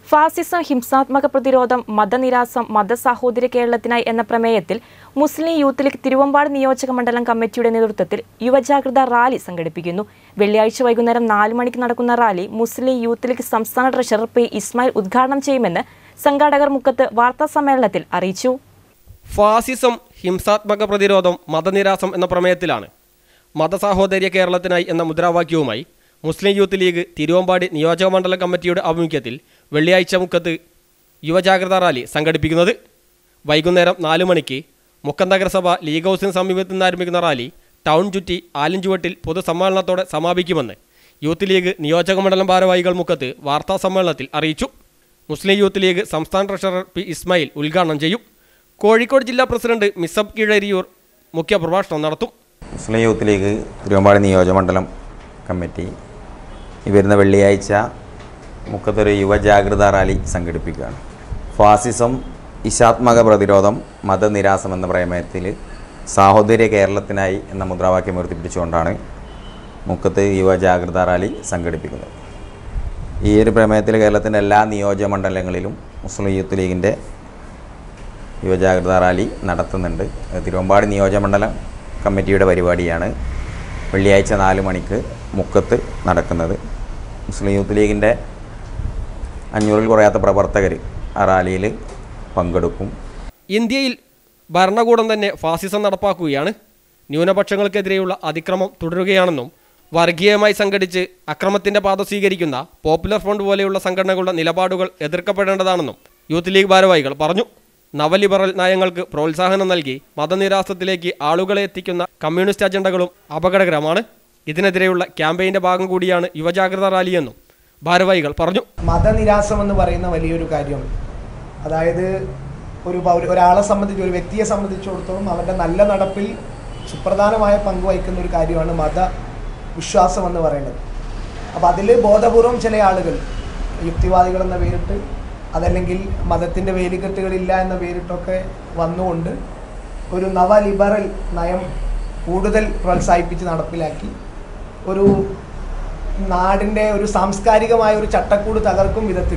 ഫാസിസം ഹിംസാത്മക പ്രതിരോധം മതനിരാസം മതസാഹോദര്യ കേരളത്തിനായി എന്ന പ്രമേയത്തിൽ മുസ്ലിം യൂത്ത് ലീഗ് തിരുവമ്പാട് നിയോജക മണ്ഡലം കമ്മിറ്റിയുടെ നേതൃത്വത്തിൽ യുവജാഗ്രത റാലി സംഘടിപ്പിക്കുന്നു വെള്ളിയാഴ്ച വൈകുന്നേരം നാല് മണിക്ക് നടക്കുന്ന റാലി മുസ്ലിം യൂത്ത് ലീഗ് സംസ്ഥാന ട്രഷറർ പി ഇസ്മായിൽ ഉദ്ഘാടനം ചെയ്യുമെന്ന് സംഘാടകർ മുക്കത്ത് വാർത്താസമ്മേളനത്തിൽ അറിയിച്ചു ഫാസിസം ഹിംസാത്മക പ്രതിരോധം മതനിരാസം എന്ന പ്രമേയത്തിലാണ് മതസാഹോദര്യ കേരളത്തിനായി എന്ന മുദ്രാവാക്യവുമായി മുസ്ലിം യൂത്ത് ലീഗ് തിരുവമ്പാടി നിയോജക മണ്ഡലം കമ്മിറ്റിയുടെ ആഭിമുഖ്യത്തിൽ വെള്ളിയാഴ്ച മുക്കത്ത് യുവജാഗ്രതാ റാലി സംഘടിപ്പിക്കുന്നത് വൈകുന്നേരം നാല് മണിക്ക് മുക്കം നഗരസഭ ലീഗ് ഹൗസിന് സമീപത്ത് നിന്ന് ആരംഭിക്കുന്ന റാലി ടൗൺ ചുറ്റി ആലിഞ്ചുവട്ടിൽ പൊതുസമ്മേളനത്തോടെ സമാപിക്കുമെന്ന് യൂത്ത് ലീഗ് നിയോജക മണ്ഡലം ഭാരവാഹികൾ മുക്കത്ത് വാർത്താ സമ്മേളനത്തിൽ അറിയിച്ചു മുസ്ലിം യൂത്ത് ലീഗ് സംസ്ഥാന ട്രഷറർ പി ഇസ്മായിൽ ഉദ്ഘാടനം ചെയ്യും കോഴിക്കോട് ജില്ലാ പ്രസിഡന്റ് മിസബ് കീഴരിയൂർ മുഖ്യപ്രഭാഷണം നടത്തും മുസ്ലിം യൂത്ത് ലീഗ് തിരുവമ്പാടി നിയോജകമണ്ഡലം കമ്മിറ്റി ഈ വരുന്ന വെള്ളിയാഴ്ച മുക്കത്തൊരു യുവജാഗ്രതാ റാലി സംഘടിപ്പിക്കുകയാണ് ഫാസിസം ഇശാത്മക പ്രതിരോധം മതനിരാസം എന്ന പ്രമേയത്തിൽ സാഹോദര്യ കേരളത്തിനായി എന്ന മുദ്രാവാക്യം ഉയർത്തിപ്പിടിച്ചുകൊണ്ടാണ് മുക്കത്ത് യുവജാഗ്രതാ റാലി സംഘടിപ്പിക്കുന്നത് ഈ ഒരു പ്രമേയത്തിൽ കേരളത്തിൻ്റെ എല്ലാ നിയോജക മണ്ഡലങ്ങളിലും മുസ്ലിം യൂത്ത് ലീഗിൻ്റെ യുവജാഗ്രതാ റാലി നടത്തുന്നുണ്ട് അത് തിരുവമ്പാടി നിയോജകമണ്ഡലം കമ്മിറ്റിയുടെ പരിപാടിയാണ് വെള്ളിയാഴ്ച നാല് മണിക്ക് മുക്കത്ത് നടക്കുന്നത് മുസ്ലിം യൂത്ത് ലീഗിൻ്റെ അഞ്ഞൂറിൽ കുറയാത്ത പ്രവർത്തകർ ആ റാലിയിൽ പങ്കെടുക്കും ഇന്ത്യയിൽ ഭരണകൂടം തന്നെ ഫാസിസം നടപ്പാക്കുകയാണ് ന്യൂനപക്ഷങ്ങൾക്കെതിരെയുള്ള അതിക്രമം തുടരുകയാണെന്നും വർഗീയമായി സംഘടിച്ച് അക്രമത്തിന്റെ പാത സ്വീകരിക്കുന്ന പോപ്പുലർ ഫ്രണ്ട് പോലെയുള്ള സംഘടനകളുടെ നിലപാടുകൾ എതിർക്കപ്പെടേണ്ടതാണെന്നും യൂത്ത് ലീഗ് ഭാരവാഹികൾ പറഞ്ഞു നവലിബറൽ നയങ്ങൾക്ക് പ്രോത്സാഹനം നൽകി മതനിരാസത്തിലേക്ക് ആളുകളെ എത്തിക്കുന്ന കമ്മ്യൂണിസ്റ്റ് അജണ്ടകളും അപകടകരമാണ് ഇതിനെതിരെയുള്ള ക്യാമ്പയിന്റെ ഭാഗം കൂടിയാണ് യുവജാഗ്രത റാലിയെന്നും ഭാരവാഹികൾ പറഞ്ഞു മതനിരാസം എന്ന് പറയുന്ന വലിയൊരു കാര്യം അതായത് ഒരു പൗര ഒരാളെ സംബന്ധിച്ച് ഒരു വ്യക്തിയെ സംബന്ധിച്ചിടത്തോളം അവരുടെ നല്ല നടപ്പിൽ സുപ്രധാനമായ പങ്ക് വഹിക്കുന്ന ഒരു കാര്യമാണ് മത വിശ്വാസം എന്ന് പറയുന്നത് അപ്പോൾ അതിൽ ബോധപൂർവം ചില ആളുകൾ യുക്തിവാദികൾ എന്ന പേരിട്ട് അതല്ലെങ്കിൽ മതത്തിൻ്റെ വേലിക്കെട്ടുകളില്ല എന്ന പേരിട്ടൊക്കെ വന്നുകൊണ്ട് ഒരു നവ ലിബറൽ നയം കൂടുതൽ പ്രോത്സാഹിപ്പിച്ച് നടപ്പിലാക്കി ഒരു നാടിൻ്റെ ഒരു സാംസ്കാരികമായ ഒരു ചട്ടക്കൂട് തകർക്കും വിധത്തിൽ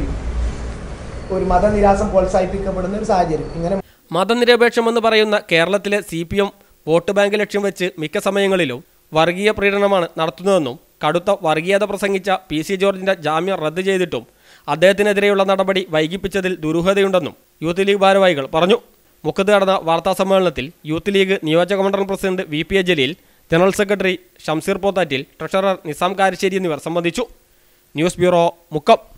ഒരു മതനിരാസം പ്രോത്സാഹിപ്പിക്കപ്പെടുന്ന ഒരു സാഹചര്യം ഇങ്ങനെ മതനിരപേക്ഷമെന്ന് പറയുന്ന കേരളത്തിലെ C P M vote bank ലക്ഷ്യം വെച്ച് മിക്ക സമയങ്ങളിലും വർഗീയ പ്രീണനമാണ് നടത്തുന്നതെന്നും കടുത്ത വർഗീയത പ്രസംഗിച്ച പി സി ജോർജിന്റെ ജാമ്യം റദ്ദ് ചെയ്തിട്ടും അദ്ദേഹത്തിനെതിരെയുള്ള നടപടി വൈകിപ്പിച്ചതിൽ ദുരൂഹതയുണ്ടെന്നും യൂത്ത് ലീഗ് ഭാരവാഹികൾ പറഞ്ഞു മുക്കത്ത് നടന്ന വാർത്താ സമ്മേളനത്തിൽ യൂത്ത് ലീഗ് നിയോജക മണ്ഡലം president V P A Jaleel general secretary Shamseer Pothattil treasurer Nisam Karassery എന്നിവർ സംബന്ധിച്ചു ന്യൂസ് ബ്യൂറോ മുക്കം